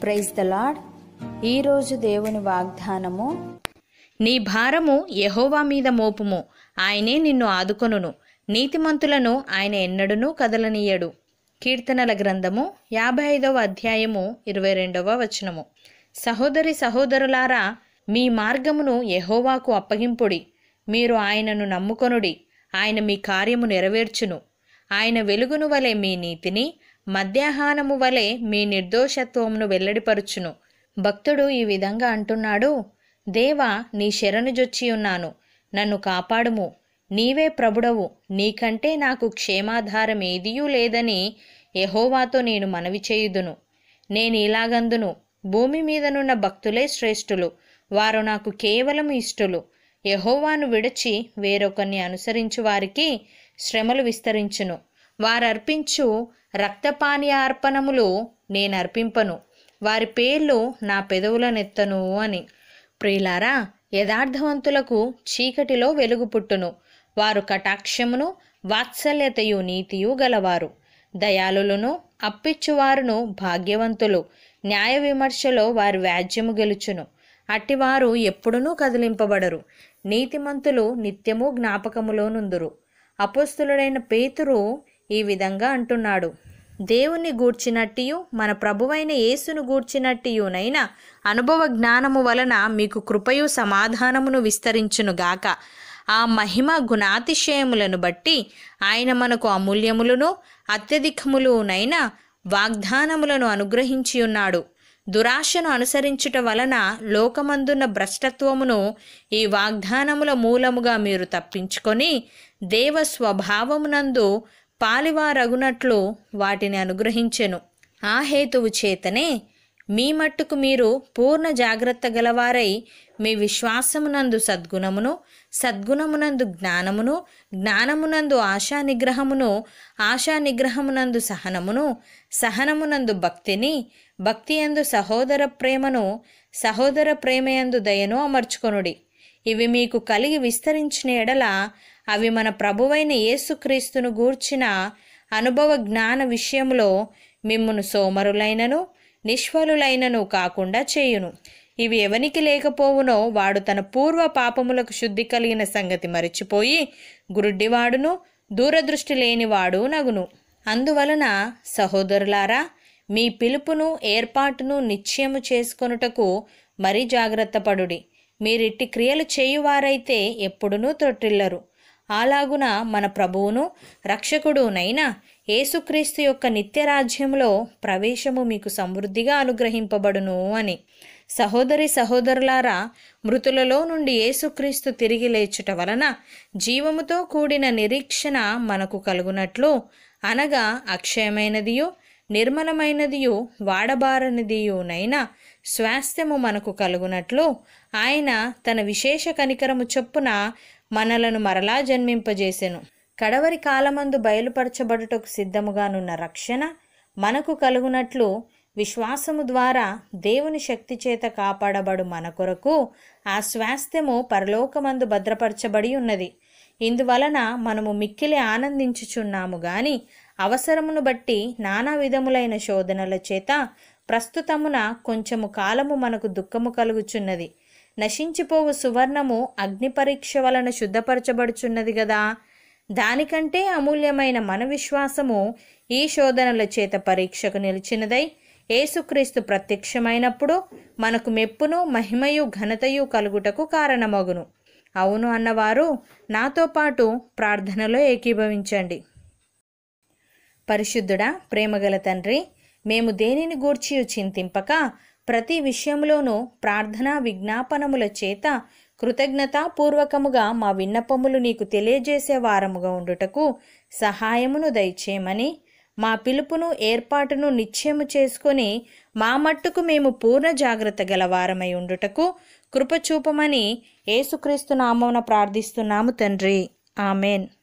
praise the lord ఈరోజు దేవుని వాగ్దానము నీ భారము యెహోవా మీద మోపుము ఆయనే నిన్ను ఆదుకొనును నీతిమంతులను ఆయన ఎన్నడునూ కదలనీయడు కీర్తనల గ్రంథము యాభై ఐదవ అధ్యాయము ఇరవై రెండవ వచనము సహోదరి సహోదరులారా మీ మార్గమును యెహోవాకు అప్పగింపుడి మీరు ఆయనను నమ్ముకొనుడి ఆయన మీ కార్యము నెరవేర్చును ఆయన వెలుగును వలె మీ నీతిని మధ్యాహ్నము వలె మీ నిర్దోషత్వమును వెల్లడిపరుచును భక్తుడు ఈ విధంగా అంటున్నాడు దేవా నీ శరణు జొచ్చి ఉన్నాను నన్ను కాపాడుము నీవే ప్రభుడవు నీకంటే నాకు క్షేమాధారం ఏదియూ లేదని యెహోవాతో నేను మనవి చేయుదును నేను ఇలాగందును భూమి మీదనున్న భక్తులే శ్రేష్ఠులు వారు నాకు కేవలం ఇష్టులు యెహోవాను విడిచి వేరొకరిని అనుసరించు వారికి శ్రమలు విస్తరించును వారర్పించు రక్తపానీయ అర్పణములు నేను అర్పింపను వారి పేర్లు నా పెదవులనెత్తను అని ప్రియులారా యథార్థవంతులకు చీకటిలో వెలుగు పుట్టును వారు కటాక్షమును వాత్సల్యతయు నీతియు గలవారు దయాళులను అప్పిచ్చువారును భాగ్యవంతులు న్యాయ విమర్శలో వారి వ్యాజ్యము గెలుచును అట్టివారు ఎప్పుడునూ కదిలింపబడరు నీతిమంతులు నిత్యము జ్ఞాపకములోనుందురు అపోస్తులుడైన పేతురు ఈ విధంగా అంటున్నాడు దేవుణ్ణి గూర్చినట్టియు మన ప్రభువైన యేసును గూర్చినట్టియునైన అనుభవ జ్ఞానము వలన మీకు కృపయు సమాధానమును విస్తరించునుగాక ఆ మహిమ గుణాతిశయములను బట్టి ఆయన మనకు అమూల్యములను అత్యధికములునైన వాగ్దానములను అనుగ్రహించి ఉన్నాడు దురాశను అనుసరించుట వలన లోకమందున్న భ్రష్టత్వమును ఈ వాగ్దానముల మూలముగా మీరు తప్పించుకొని దేవ స్వభావమునందు పాలివారగునట్లు వాటిని అనుగ్రహించెను ఆ హేతువు చేతనే మీ మట్టుకు మీరు పూర్ణ జాగ్రత్త గలవారై మీ విశ్వాసమునందు సద్గుణమును సద్గుణమునందు జ్ఞానమును జ్ఞానమునందు ఆశా నిగ్రహమును ఆశా నిగ్రహమునందు సహనమును సహనమునందు భక్తిని భక్తి యందు సహోదర ప్రేమను సహోదర ప్రేమయందు దయను అమర్చుకొనుడి ఇవి మీకు కలిగి విస్తరించిన ఎడల అవి మన ప్రభువైన యేసుక్రీస్తును గూర్చిన అనుభవ జ్ఞాన విషయంలో మిమ్మును సోమరులైనను నిష్ఫలులైనను కాకుండా చేయును ఇవి ఎవనికి లేకపోవునో వాడు తన పూర్వ పాపములకు శుద్ధి కలిగిన సంగతి మరిచిపోయి గురుడ్డివాడును దూరదృష్టి లేనివాడు నగును అందువలన సహోదరులారా మీ పిలుపును ఏర్పాటును నిశ్చయము చేసుకొనుటకు మరీ జాగ్రత్త పడుడి మీరిట్టి క్రియలు చేయువారైతే ఎప్పుడునూ త్రొట్టిల్లరు అలాగున మన ప్రభువును రక్షకుడునైన యేసుక్రీస్తు యొక్క నిత్య రాజ్యంలో ప్రవేశము మీకు సమృద్ధిగా అనుగ్రహింపబడును అని సహోదరి సహోదరులారా మృతులలో నుండి యేసుక్రీస్తు తిరిగి లేచుట వలన జీవముతో కూడిన నిరీక్షణ మనకు కలుగునట్లు అనగా అక్షయమైనదియు నిర్మలమైనదియు వాడబారనిదియునైన స్వాస్థ్యము మనకు కలుగునట్లు ఆయన తన విశేష కనికరము చొప్పున మనలను మరలా జన్మింపజేసెను కడవరి కాలమందు బయలుపరచబడుటకు సిద్ధముగానున్న రక్షణ మనకు కలుగునట్లు విశ్వాసము ద్వారా దేవుని శక్తి చేత కాపాడబడు మన కొరకు ఆ స్వాస్థ్యము పరలోకమందు భద్రపరచబడి ఉన్నది ఇందువలన మనము మిక్కిలి ఆనందించుచున్నాము గాని అవసరమును బట్టి నానా విధములైన శోధనల చేత ప్రస్తుతమున కొంచెము కాలము మనకు దుఃఖము కలుగుచున్నది నశించిపోవు సువర్ణము అగ్ని పరీక్ష వలన శుద్ధపరచబడుచున్నది గదా దానికంటే అమూల్యమైన మన విశ్వాసము ఈ శోధనల చేత పరీక్షకు నిలిచినదై యేసుక్రీస్తు ప్రత్యక్షమైనప్పుడు మనకు మెప్పును మహిమయు ఘనతయు కలుగుటకు కారణమగును అవును అన్నవారు నాతో పాటు ప్రార్థనలో ఏకీభవించండి పరిశుద్ధుడా ప్రేమగల తండ్రి మేము దేనిని గూర్చి చింతింపక ప్రతి విషయంలోనూ ప్రార్థనా విజ్ఞాపనముల చేత కృతజ్ఞతాపూర్వకముగా మా విన్నపములు నీకు తెలియజేసే వారముగా ఉండుటకు సహాయమును దయచేయమని మా పిలుపును ఏర్పాటును నిశ్చయము చేసుకొని మా మట్టుకు మేము పూర్ణ జాగ్రత్త గల వారమై ఉండుటకు కృపచూపమని యేసుక్రీస్తు నామమున ప్రార్థిస్తున్నాము తండ్రి ఆమెన్